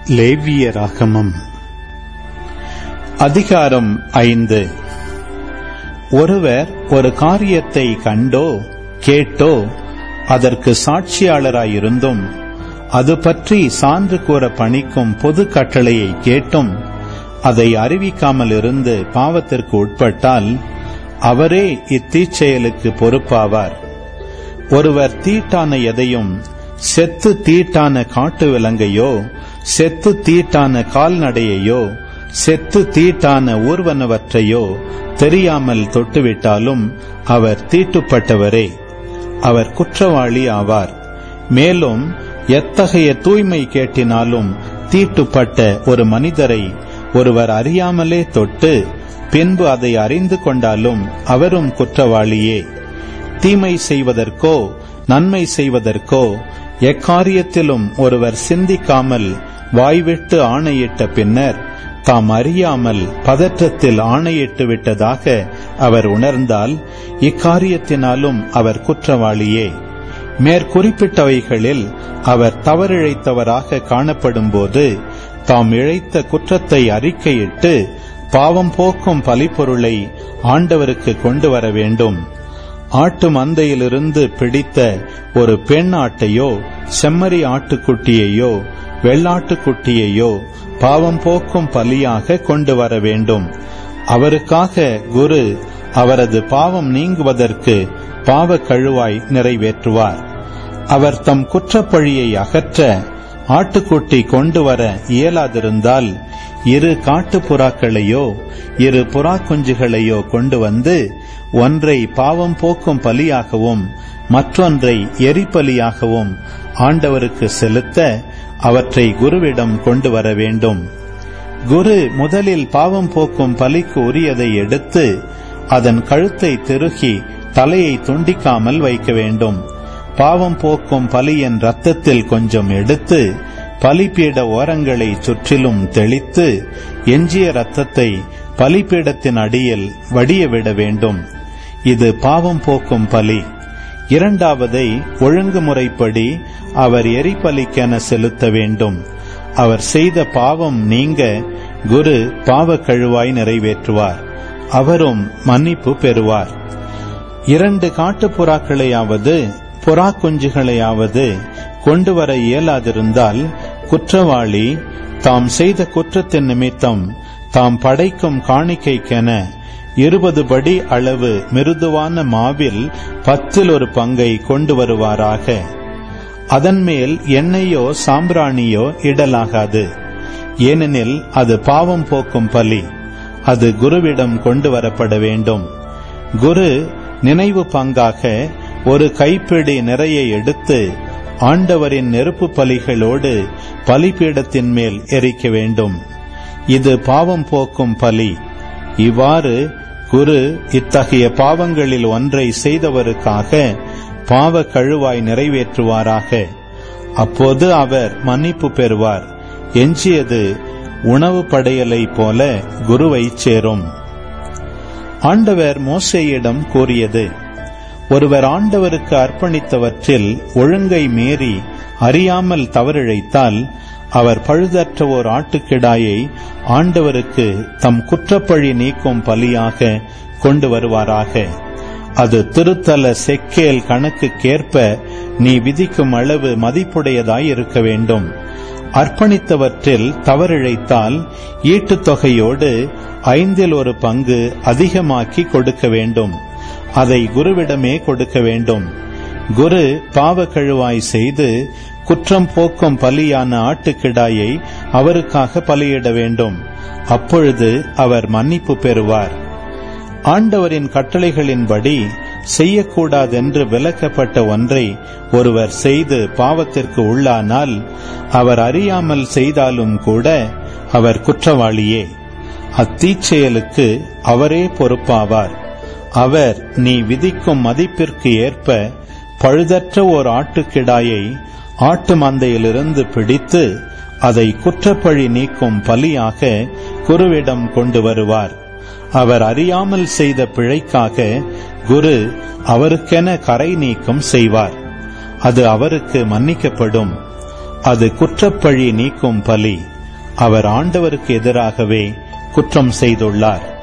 லேவியராகமம் அதிகாரம் ஐந்து ஒருவர் ஒரு காரியத்தை கண்டோ கேட்டோ அதற்கு சாட்சியாளராயிருந்தும் அது பற்றி சான்று கூற பணிக்கும் பொது கட்டளையை கேட்டும் அதை அறிவிக்காமல் இருந்து பாவத்திற்கு உட்பட்டால் அவரே இத்தீச்செயலுக்கு பொறுப்பாவார் ஒருவர் தீட்டான எதையும் செத்து தீட்டான காட்டு விலங்கையோ செத்து தீட்டான கால்நடையையோ செத்து தீட்டான ஊர்வனவற்றையோ தெரியாமல் தொட்டுவிட்டாலும் அவர் தீட்டுப்பட்டவரே அவர் குற்றவாளி ஆவார் மேலும் எத்தகைய தூய்மை கேட்டினாலும் தீட்டுப்பட்ட ஒரு மனிதரை ஒருவர் அறியாமலே தொட்டு பின்பு அதை அறிந்து கொண்டாலும் அவரும் குற்றவாளியே தீமை செய்வதற்கோ நன்மை செய்வதற்கோ எக்காரியத்திலும் ஒருவர் சிந்திக்காமல் வாய்விட்டு ஆணையிட்ட பின்னர் தாம் அறியாமல் பதற்றத்தில் ஆணையிட்டு விட்டதாக அவர் உணர்ந்தால் இக்காரியத்தினாலும் அவர் குற்றவாளியே மேற்குறிப்பிட்டவைகளில் அவர் தவறிழைத்தவராக காணப்படும்போது தாம் இழைத்த குற்றத்தை அறிக்கையிட்டு பாவம் போக்கும் பலிப்பொருளை ஆண்டவருக்கு கொண்டு வர வேண்டும் ஆட்டு மந்தையிலிருந்து பிடித்த ஒரு பெண் ஆட்டையோ செம்மறி ஆட்டுக்குட்டியையோ வெள்ளாட்டுக்குட்டியையோ பாவம் போக்கும் பலியாக கொண்டு வர வேண்டும் அவருக்காக குரு அவரது பாவம் நீங்குவதற்கு பாவ கழுவாய் நிறைவேற்றுவார் அவர் தம் குற்றப்பழியை அகற்ற ஆட்டுக்குட்டி கொண்டு வர இயலாதிருந்தால் இரு காட்டுப்புறாக்களையோ இரு புறா குஞ்சுகளையோ கொண்டு வந்து ஒன்றை பாவம் போக்கும் பலியாகவும் மற்றொன்றை எரிபலியாகவும் ஆண்டவருக்கு செலுத்த அவற்றை குருவிடம் கொண்டு வர வேண்டும் குரு முதலில் பாவம் போக்கும் பலிக்கு உரியதை எடுத்து அதன் கழுத்தை திருகி தலையை துண்டிக்காமல் வைக்க வேண்டும் பாவம் போக்கும் பலியின் ரத்தத்தில் கொஞ்சம் எடுத்து பலிப்பீட ஓரங்களை சுற்றிலும் தெளித்து எஞ்சிய ரத்தத்தை பலிப்பீடத்தின் அடியில் வடியவிட வேண்டும் இது பாவம் போக்கும் பலி இரண்டாவதை ஒழுங்குமுறைப்படி அவர் எரிபலிக்கென செலுத்த வேண்டும் அவர் செய்த பாவம் நீங்க குரு பாவ கழுவாய் நிறைவேற்றுவார் அவரும் மன்னிப்பு பெறுவார் இரண்டு காட்டுப்புறாக்களையாவது புறா குஞ்சுகளையாவது கொண்டு வர இயலாதிருந்தால் குற்றவாளி தாம் செய்த குற்றத்தின் நிமித்தம் தாம் படைக்கும் காணிக்கைக்கென இருபது படி அளவு மிருதுவான மாவில் பத்தில் ஒரு பங்கை கொண்டு வருவாராக அதன் மேல் எண்ணெயோ சாம்பிராணியோ இடலாகாது ஏனெனில் அது பாவம் போக்கும் பலி அது குருவிடம் கொண்டு வரப்பட வேண்டும் குரு நினைவு பங்காக ஒரு கைப்பிடி நிறைய எடுத்து ஆண்டவரின் நெருப்பு பலிகளோடு பலிபீடத்தின் மேல் எரிக்க வேண்டும் இது பாவம் போக்கும் பலி இவ்வாறு குரு இத்தகைய பாவங்களில் ஒன்றை செய்தவருக்காக பாவ கழுவாய் நிறைவேற்றுவாராக அப்போது அவர் மன்னிப்பு பெறுவார் எஞ்சியது உணவு படையலை போல குருவை சேரும் ஆண்டவர் மோசையிடம் கூறியது ஒருவர் ஆண்டவருக்கு அர்ப்பணித்தவற்றில் ஒழுங்கை மீறி அறியாமல் தவறிழைத்தால் அவர் பழுதற்ற ஓர் ஆட்டுக்கிடாயை ஆண்டவருக்கு தம் குற்றப்பழி நீக்கும் பலியாக கொண்டு வருவாராக அது திருத்தல செக்கேல் கணக்குக்கேற்ப நீ விதிக்கும் அளவு மதிப்புடையதாய் இருக்க வேண்டும் அர்ப்பணித்தவற்றில் தவறிழைத்தால் ஈட்டுத் தொகையோடு ஐந்தில் ஒரு பங்கு அதிகமாக்கி கொடுக்க வேண்டும் அதை குருவிடமே கொடுக்க வேண்டும் குரு பாவ கழுவாய் செய்து குற்றம் போக்கும் பலியான ஆட்டுக்கிடாயை அவருக்காக பலியிட வேண்டும் அப்பொழுது அவர் மன்னிப்பு பெறுவார் ஆண்டவரின் கட்டளைகளின்படி செய்யக்கூடாதென்று விலக்கப்பட்ட ஒன்றை ஒருவர் செய்து பாவத்திற்கு உள்ளானால் அவர் அறியாமல் செய்தாலும் கூட அவர் குற்றவாளியே அத்தீச்செயலுக்கு அவரே பொறுப்பாவார் அவர் நீ விதிக்கும் மதிப்பிற்கு ஏற்ப பழுதற்ற ஓர் ஆட்டுக்கிடாயை ஆட்டு மந்தையிலிருந்து பிடித்து அதை குற்றப்பழி நீக்கும் பலியாக குருவிடம் கொண்டு வருவார் அவர் அறியாமல் செய்த பிழைக்காக குரு அவருக்கென கரை நீக்கம் செய்வார் அது அவருக்கு மன்னிக்கப்படும் அது குற்றப்பழி நீக்கும் பலி அவர் ஆண்டவருக்கு எதிராகவே குற்றம் செய்துள்ளார்